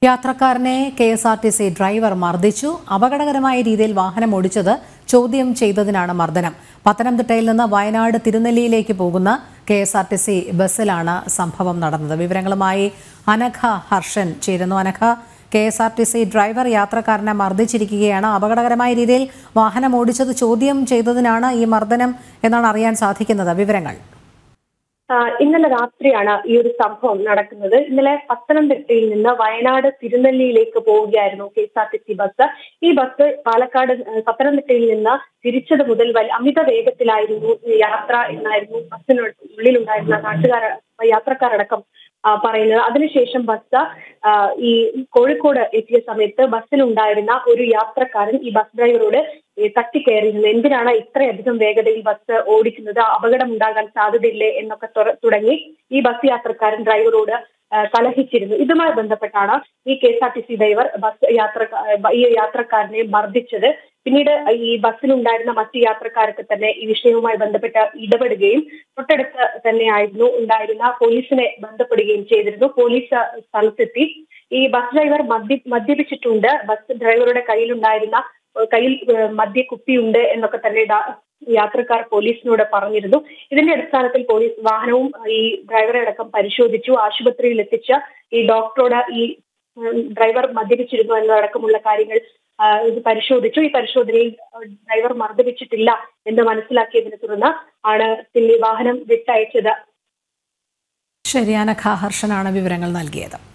യാത്രക്കാരനെ K S R T C driver മർദ്ദിച്ചു അപകടകരമായ രീതിയിൽ വാഹനം ഓടിച്ചത് ചോദ്യം ചെയ്തതിനാണ് മർദ്ദനം പത്തനംതിട്ടയിൽ നിന്ന് വയനാട് തിരുനെല്ലിയിലേക്ക് പോകുന്ന K S R T C ബസ്സിലാണ് സംഭവം നടന്നത് വിവരങ്ങളുമായി അനഘ ഹർഷൻ ചേരുന്നു Anagha K S R T C driver യാത്രക്കാരനെ മർദ്ദിച്ചിരിക്കുകയാണ് അപകടകരമായ രീതിയിൽ വാഹനം ഓടിച്ചത് ചോദ്യം ചെയ്തതിനാണ് ഈ മർദ്ദനം എന്നാണ് അറിയാൻ സാധിക്കുന്നത് വിവരങ്ങൾ ആ, ഇന്നലെ രാത്രിയാണ് ഈ ഒരു സംഭവം നടക്കുന്നത് ഇന്നലെ പത്തനംതിട്ടയിൽ നിന്ന് വയനാട് തിരുനെല്ലിയിലേക്ക് പോവുകയായിരുന്നു K S R T C bus ഈ ബസ് പാലക്കാട് ആ, പത്തനംതിട്ടയിൽ നിന്ന് തിരിച്ചത് മുതൽ വലിയ അമിത വേഗത്തിലായിരുന്നു ഈ യാത്ര എന്നായിരുന്നു ബസ്സിനുള്ളിലുണ്ടായിരുന്ന നാട്ടുകാർ യാത്രക്കാരടക്കം ആ, പറയുന്നത് അതിനുശേഷം ബസ് ആ, ഈ കോഴിക്കോട് എത്തിയ സമയത്ത് ബസ്സിലുണ്ടായിരുന്ന ഒരു യാത്രക്കാരൻ ഈ ബസ് ഡ്രൈവറോട് ഈ തട്ടിക്കയറിയിരുന്നു എന്തിനാണ് ഇത്രയധികം വേഗതയിൽ ബസ് ഓടിക്കുന്നത് അപകടം ഉണ്ടാകാൻ സാധ്യതയില്ലേ എന്നൊക്കെ തുറ- തുടങ്ങി ഈ ബസ് യാത്രക്കാരൻ ഡ്രൈവറോട് ആ, കലഹിച്ചിരുന്നു ഇതുമായി ബന്ധപ്പെട്ടാണ് ഈ K S R T C driver bus യാത്ര ഈ യാത്രക്കാരനെ മർദ്ദിച്ചത് പിന്നീട് ഈ ബസ്സിലുണ്ടായിരുന്ന മറ്റു യാത്രക്കാരൊക്കെ തന്നെ ഈ വിഷയവുമായി ബന്ധപ്പെട്ട് ഇടപെടുകയും തൊട്ടടുത്ത് തന്നെയായിരുന്നു ഉണ്ടായിരുന്ന പോലീസിനെ ബന്ധപ്പെടുകയും ചെയ്തിരുന്നു പോലീസ് സ്ഥലത്തെത്തി ഈ ബസ് ഡ്രൈവർ മദ്യ മദ്യപിച്ചിട്ടുണ്ട് ബസ് ഡ്രൈവറുടെ കയ്യിലുണ്ടായിരുന്ന ഏഹ് കയ്യിൽ ഏഹ് മദ്യക്കുപ്പിയുണ്ട് എന്നൊക്കെ തന്നെ ഡാ- യാത്രക്കാർ പോലീസിനോട് പറഞ്ഞിരുന്നു ഇതിന്റെ അടിസ്ഥാനത്തിൽ പോലീസ് വാഹനവും ഈ ഡ്രൈവറെ അടക്കം പരിശോധിച്ചു ആശുപത്രിയിൽ എത്തിച്ച ഈ ഡോക്ടറോട് ഈ ഉം, ഡ്രൈവർ മദ്യപിച്ചിരുന്നു എന്നതടക്കമുള്ള കാര്യങ്ങൾ ആ, ഇത് പരിശോധിച്ചു ഈ പരിശോധനയിൽ ഡ്രൈവർ മർദ്ദിപ്പിച്ചിട്ടില്ല എന്ന് മനസ്സിലാക്കിയതിനെ തുടർന്ന് ആണ് പിന്നെ വാഹനം വിട്ടയച്ചത് ശരി അനഘ ഹർഷനാണ് വിവരങ്ങൾ നൽകിയത്